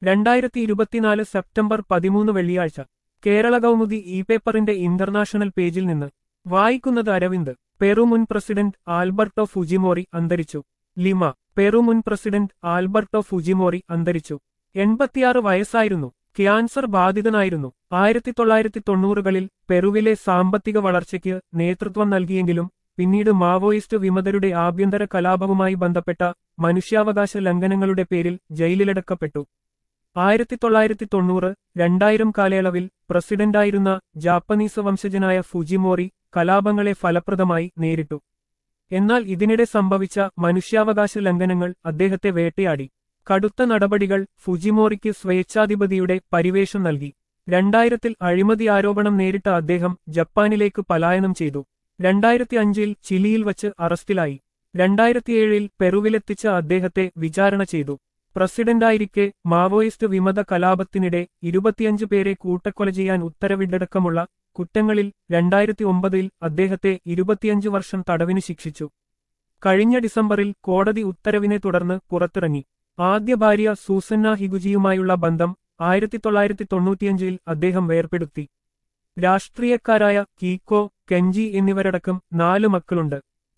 രണ്ടായിരത്തി ഇരുപത്തിനാല് സെപ്റ്റംബർ പതിമൂന്ന് വെള്ളിയാഴ്ച കേരള കൗമുദി ഇ പേപ്പറിന്റെ ഇന്റർനാഷണൽ പേജിൽ നിന്ന് വായിക്കുന്നത് അരവിന്ദ് പെറു മുൻ പ്രസിഡന്റ് ആൽബർട്ടോ ഫുജിമോറി അന്തരിച്ചു ലിമ പെറു മുൻ പ്രസിഡന്റ് ആൽബർട്ടോ ഫുജിമോറി അന്തരിച്ചു എൺപത്തിയാറ് വയസ്സായിരുന്നു ക്യാൻസർ ബാധിതനായിരുന്നു ആയിരത്തി തൊള്ളായിരത്തി തൊണ്ണൂറുകളിൽ പെറുവിലെ സാമ്പത്തിക വളർച്ചയ്ക്ക് നേതൃത്വം നൽകിയെങ്കിലും പിന്നീട് മാവോയിസ്റ്റ് വിമതരുടെ ആഭ്യന്തര കലാപവുമായി ബന്ധപ്പെട്ട മനുഷ്യാവകാശ ലംഘനങ്ങളുടെ പേരിൽ ജയിലിലടക്കപ്പെട്ടു ആയിരത്തി തൊള്ളായിരത്തി തൊണ്ണൂറ് രണ്ടായിരം കാലയളവിൽ പ്രസിഡന്റായിരുന്ന ജാപ്പനീസ് വംശജനായ ഫുജിമോറി കലാപങ്ങളെ ഫലപ്രദമായി നേരിട്ടു എന്നാൽ ഇതിനിടെ സംഭവിച്ച മനുഷ്യാവകാശ ലംഘനങ്ങൾ അദ്ദേഹത്തെ വേട്ടയാടി കടുത്ത നടപടികൾ ഫുജിമോറിക്ക് സ്വേച്ഛാധിപതിയുടെ പരിവേഷം നൽകി രണ്ടായിരത്തിൽ അഴിമതി ആരോപണം നേരിട്ട അദ്ദേഹം ജപ്പാനിലേക്ക് പലായനം ചെയ്തു രണ്ടായിരത്തി അഞ്ചിൽ ചിലിയിൽ വച്ച് അറസ്റ്റിലായി രണ്ടായിരത്തിയേഴിൽ പെറുവിലെത്തിച്ച അദ്ദേഹത്തെ വിചാരണ ചെയ്തു പ്രസിഡന്റായിരിക്കെ മാവോയിസ്റ്റ് വിമത കലാപത്തിനിടെ ഇരുപത്തിയഞ്ച് പേരെ കൂട്ടക്കൊല ചെയ്യാൻ ഉത്തരവിട്ടടക്കമുള്ള കുറ്റങ്ങളിൽ രണ്ടായിരത്തി ഒമ്പതിൽ അദ്ദേഹത്തെ ഇരുപത്തിയഞ്ച് വർഷം തടവിന് ശിക്ഷിച്ചു കഴിഞ്ഞ ഡിസംബറിൽ കോടതി ഉത്തരവിനെ തുടർന്ന് പുറത്തിറങ്ങി ആദ്യ ഭാര്യ സൂസന്ന ഹിഗുജിയുമായുള്ള ബന്ധം ആയിരത്തി തൊള്ളായിരത്തി തൊണ്ണൂറ്റിയഞ്ചിൽ അദ്ദേഹം വേർപെടുത്തി രാഷ്ട്രീയക്കാരായ കീക്കോ കെഞ്ചി എന്നിവരടക്കം നാല് മക്കളുണ്ട്